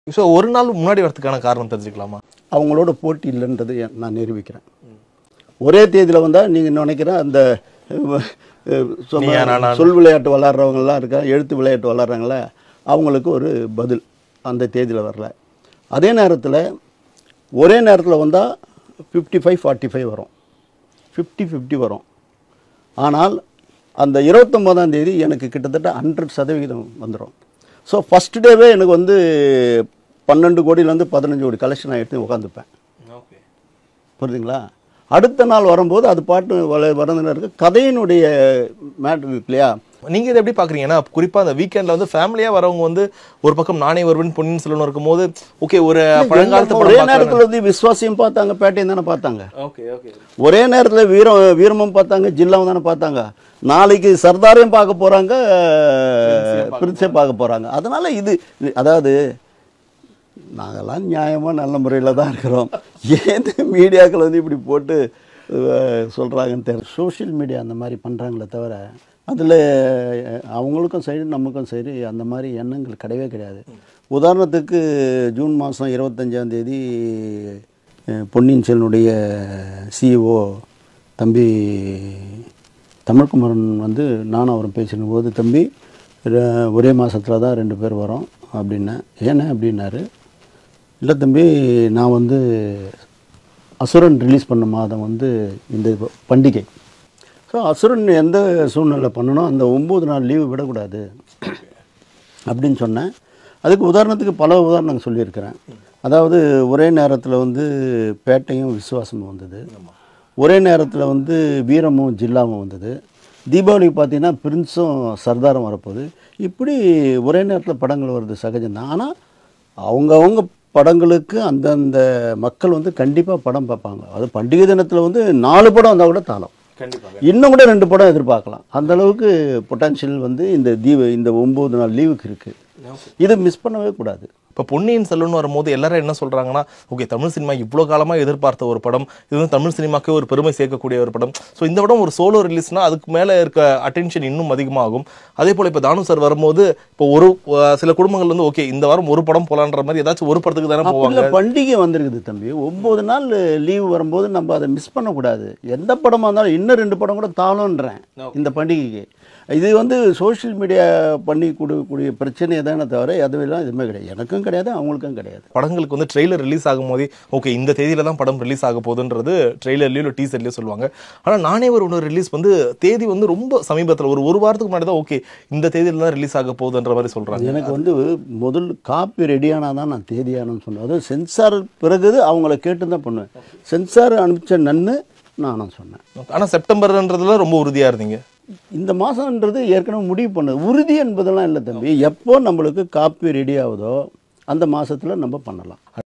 So ஒரு நாள் முன்னாடி வரதுக்கான காரணம் தெரிஞ்சுக்கலாமா அவங்களோட போட்டி இல்லைன்றது என் நான் நிரூபிக்கிறேன் ஒரே தேதியில் வந்தால் நீங்கள் நினைக்கிறேன் அந்த அஹ், அஹ், சொன்ன- நீயா நானா? சொல் விளையாட்டு விளாட்றவங்கலாம் இருக்கா எழுத்து விளையாட்டு விளாட்றாங்கள அவங்களுக்கு ஒரு பதில் அந்த தேதியில் வரல அதே நேரத்தில் ஒரே நேரத்தில் வந்தால் ஃபிஃப்டி ஃபைவ் ஃபார்ட்டி ஃபைவ் வரும் ஃபிஃப்டி ஃபிஃப்டி வரும் ஆனால் அந்த இருபத்தொம்போதாம் தேதி எனக்கு கிட்டத்தட்ட ஹண்ட்ரட் சதவிகிதம் வந்துடும் ஸோ ஃபஸ்ட் டேவே எனக்கு வந்து பன்னெண்டு கோடியிலேருந்து பதினஞ்சு கோடி கலெக்ஷன் ஆகிட்டு உட்காந்துப்பேன் ஓகே புரியுதுங்களா அடுத்த நாள் வரும்போது அது பாட்டு வள வரதுல இருக்கு கதையினுடைய மேட்ரு இருக்கு இல்லையா நீங்க இதை எப்படி பாக்குறீங்க ஏன்னா குறிப்பா அந்த வீக்கெண்ட்ல வந்து ஃபேமிலியா வரவங்க வந்து ஒரு பக்கம் நானே வருவன் பொன்னியின் செல்வன் இருக்கும்போது ஓகே ஒரு பழங்காலத்து ஒரே படம் நேரத்தில் வந்து விஸ்வாசியம் பார்த்தாங்க பேட்டையும் தானே பார்த்தாங்க ஓகே ஓகே ஒரே நேரத்தில் வீரம் வீரமும் பார்த்தாங்க ஜில்லாவும் தானே பார்த்தாங்க நாளைக்கு சர்தாரையும் பார்க்க போகிறாங்க பிரின்ஸே பார்க்க போகிறாங்க அதனால் இது இது- அதாவது நாங்கெல்லாம் நியாயமாக நல்ல முறையில் தான் இருக்கிறோம் ஏன் மீடியாக்கள் வந்து இப்படி போட்டு சொல்கிறாங்கன்னு தெரியல சோஷியல் மீடியா அந்த மாதிரி பண்ணுறாங்களே தவிர அதில் அவங்களுக்கும் சரி நமக்கும் சரி அந்த மாதிரி எண்ணங்கள் கிடையவே கிடையாது உதாரணத்துக்கு ஜூன் மாதம் இருபத்தஞ்சாந்தேதி பொன்னியின் செல்வனுடைய சிஇஓ தம்பி தமிழ்குமரன் வந்து நானும் அவரும் பேசின போது தம்பி ர- ஒரே மாதத்தில் தான் ரெண்டு பேர் வரோம் அப்படின்னேன் ஏன்னா அப்படின்னாரு இல்லை தம்பி நான் வந்து அசுரன் ரிலீஸ் பண்ண மாதம் வந்து இந்த பண்டிகை ஸோ அசுரன் எந்த சூழ்நிலை பண்ணணும் அந்த ஒம்பது நாள் லீவு விடக்கூடாது அப்படின்னு சொன்னேன் அதுக்கு உதாரணத்துக்கு பல உதாரணங்கள் சொல்லியிருக்கிறேன் அதாவது ஒரே நேரத்தில் வந்து பேட்டையும் விசுவாசமும் வந்தது ஒரே நேரத்தில் வந்து வீரமும் ஜில்லாவும் வந்தது தீபாவளிக்கு பார்த்தீங்கன்னா பிரின்ஸும் சர்தாரும் வரப்போகுது இப்படி ஒரே நேரத்தில் படங்கள் வருது சகஜம்தான் ஆனால் அவங்கவங்க படங்களுக்கு அந்தந்த மக்கள் வந்து கண்டிப்பாக படம் பார்ப்பாங்க அது பண்டிகை தினத்தில் வந்து நாலு படம் வந்தால் கூட தாளம் கண்டிப்பாக இன்னும் கூட ரெண்டு படம் எதிர்பார்க்கலாம் அந்த அளவுக்கு பொட்டான்ஷியல் வந்து இந்த தீவு இந்த ஒம்பது நாள் லீவுக்கு இருக்குது இதை மிஸ் பண்ணவே கூடாது இப்போ பொன்னியின் செல்வன் வரும்போது எல்லாரும் என்ன சொல்றாங்கன்னா ஓகே தமிழ் சினிமா இவ்வளோ காலமா எதிர்பார்த்த ஒரு படம் இது வந்து தமிழ் சினிமாக்கே ஒரு பெருமை சேர்க்கக்கூடிய ஒரு படம் ஸோ இந்த படம் ஒரு சோலோ ரிலீஸ்னா அதுக்கு மேலே இருக்க அட்டென்ஷன் இன்னும் அதிகமாகும் அதே போல் இப்போ தானு சார் வரும்போது இப்போ ஒரு அஹ், சில குடும்பங்கள் வந்து ஓகே இந்த வாரம் ஒரு படம் போலான்ற மாதிரி ஏதாச்சும் ஒரு படத்துக்கு தானே போவாங்க அப்படில பண்டிகை வந்திருக்குது தம்பி ஒம்பது நாள் லீவு வரும்போது நம்ம அதை மிஸ் பண்ணக்கூடாது எந்த படமாக இருந்தாலும் இன்னும் ரெண்டு படம் கூட தாளோன்றேன் இந்த பண்டிகைக்கு இது வந்து சோஷியல் மீடியா பண்ணி கொடுக்கக்கூடிய பிரச்சனையை தானே தவிர எதுவெல்லாம் எதுவுமே கிடையாது எனக்கும் கிடையாது அவங்களுக்கும் கிடையாது படங்களுக்கு வந்து ட்ரெய்லர் ரிலீஸ் ஆகும்போதே ஓகே இந்த தேதியில தான் படம் ரிலீஸ் ஆக போகுதுன்றது ட்ரெய்லர்லயோ இல்லை டீசர்லயோ சொல்லுவாங்க ஆனா நானே ஒரு ஒன்று ரிலீஸ் வந்து தேதி வந்து ரொம்ப சமீபத்தில் ஒரு ஒரு வாரத்துக்கு முன்னாடி தான் ஓகே இந்த தேதியில தான் ரிலீஸ் ஆக போகுதுன்ற மாதிரி சொல்றாங்க எனக்கு வந்து முதல் காப்பி ரெடியானா தான் நான் தேதியானு சொன்னேன் அதுவும் சென்சார் பிறகு அவங்கள கேட்டு தான் பண்ணுவேன் சென்சார் அனுப்பிச்ச நன்னு நானும் சொன்னேன் ஆனா செப்டம்பர்ன்றதுல ரொம்ப உறுதியா இருந்தீங்க இந்த மாதம்ன்றது ஏற்கனவே முடிவு பண்ணது உறுதி என்பதெல்லாம் இல்லை தம்பி எப்போ நம்மளுக்கு காப்பி ரெடி ஆகுதோ அந்த மாதத்தில் நம்ம பண்ணலாம்